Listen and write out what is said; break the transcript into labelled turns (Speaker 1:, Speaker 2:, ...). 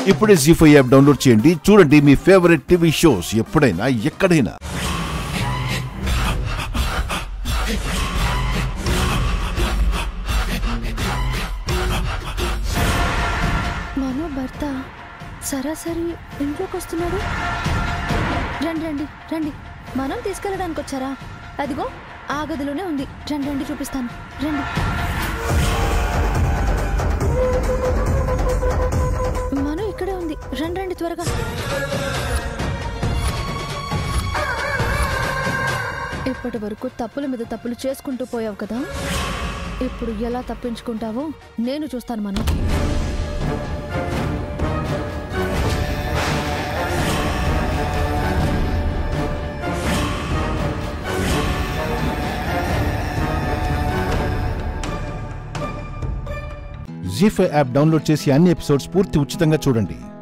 Speaker 1: ఇప్పుడే G five app download చేయండి చూడండి మీ ఫేవరెట్ టీవీ షోస్ ఎప్పుడైనా ఎక్కడైనా
Speaker 2: మనో భర్త సరాసరి ఇంట్లోకి వస్తున్నాడు రండి రండి రండి మనం తీసుకెళ్ళడానికి వచ్చారా అదిగో ఆ గదిలోనే ఉంది రండి రండి చూపిస్తాను రండి మనం ఇక్కడే ఉంది రండి రండి త్వరగా ఇప్పటి వరకు తప్పుల మీద తప్పులు చేసుకుంటూ పోయావు కదా ఇప్పుడు ఎలా తప్పించుకుంటావో నేను చూస్తాను మనం
Speaker 1: జీ ఫైవ్ యాప్ డౌన్లోడ్ చేసి అన్ని ఎపిసోడ్స్ పూర్తి ఉచితంగా చూడండి